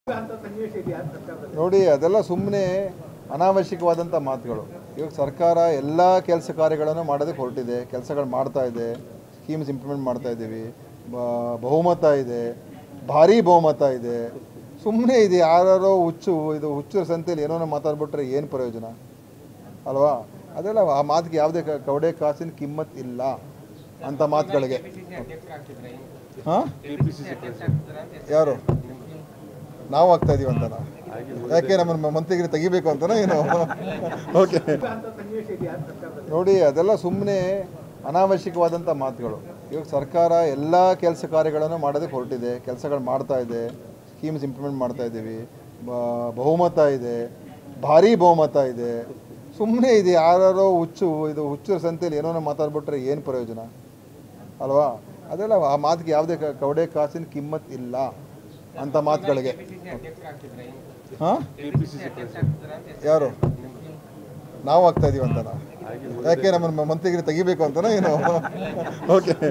ಅಂತ ಸನ್ನಿವೇಶ ಇದೆಯಾ ಸರ್ಕಾರದಲ್ಲಿ ನೋಡಿ ಅದೆಲ್ಲ ಸುಮ್ಮನೆ ಅನಾವಶ್ಯಕವಾದಂಥ ಮಾತುಗಳು ಇವಾಗ ಸರ್ಕಾರ ಎಲ್ಲ ಕೆಲಸ ಕಾರ್ಯಗಳನ್ನು ಮಾಡೋದಕ್ಕೆ ಹೊರಟಿದೆ ಕೆಲಸಗಳು ಮಾಡ್ತಾ ಇದೆ ಸ್ಕೀಮ್ಸ್ ಇಂಪ್ಲಿಮೆಂಟ್ ಮಾಡ್ತಾ ಇದ್ದೀವಿ ಬ- ಬಹುಮತ ಇದೆ ಭಾರಿ ಬಹುಮತ ಇದೆ ಸುಮ್ಮನೆ ಇದು ಯಾರೋ ಹುಚ್ಚು ಇದು ಹುಚ್ಚರ ಸಂತೆಯಲ್ಲಿ ಏನೋ ಮಾತಾಡ್ಬಿಟ್ರೆ ಏನು ಪ್ರಯೋಜನ ಅಲ್ವಾ ಅದೆಲ್ಲ ಆ ಮಾತಿಗೆ ಯಾವುದೇ ಕ- ಕವಡೆ ಕಾಸಿನ ಕಿಮ್ಮತ್ ಇಲ್ಲ ಅಂಥ ಮಾತುಗಳಿಗೆ ಹಾಂ ಯಾರು ನಾವು ಆಗ್ತಾ ಇದೀವಿ ಅಂತನಾ ಯಾಕೆ ನಮ್ಮನ್ನು ಮಂತ್ರಿಗಿರಿ ತೆಗಿಬೇಕು ಅಂತನಾ ಏನು ಓಕೆ ಅಂತ ಸನ್ನಿವೇಶ ಇದೆಯಾ ಸರ್ಕಾರದಲ್ಲಿ ನೋಡಿ ಅದೆಲ್ಲ ಸುಮ್ಮನೆ ಅನಾವಶ್ಯಕವಾದಂಥ ಮಾತುಗಳು ಇವಾಗ ಸರ್ಕಾರ ಎಲ್ಲ ಕೆಲಸ ಕಾರ್ಯಗಳನ್ನು ಮಾಡೋದಕ್ಕೆ ಹೊರಟಿದೆ ಕೆಲಸಗಳು ಮಾಡ್ತಾ ಇದೆ ಸ್ಕೀಮ್ಸ್ ಇಂಪ್ಲಿಮೆಂಟ್ ಮಾಡ್ತಾ ಇದ್ದೀವಿ ಬ- ಬಹುಮತ ಇದೆ ಭಾರಿ ಬಹುಮತ ಇದೆ ಸುಮ್ಮನೆ ಇದು ಯಾರೋ ಹುಚ್ಚು ಇದು ಹುಚ್ಚರ ಸಂತೆಯಲ್ಲಿ ಏನೋ ಮಾತಾಡ್ಬಿಟ್ರೆ ಏನು ಪ್ರಯೋಜನ ಅಲ್ವಾ ಅದೆಲ್ಲ ಆ ಮಾತಿಗೆ ಯಾವುದೇ ಕ- ಕವಡೆ ಕಾಸಿನ ಕಿಮ್ಮತ್ ಇಲ್ಲ ಅಂಥ ಮಾತುಗಳಿಗೆ ಹಾಂ ಯಾರು ನಾವು ಆಗ್ತಾ ಇದೀವಿ ಅಂತನಾ ಯಾಕೆ ನಮ್ಮನ್ನು ಮಂತ್ರಿಗಿರಿ ತೆಗಿಬೇಕು ಅಂತನಾ ಏನು ಓಕೆ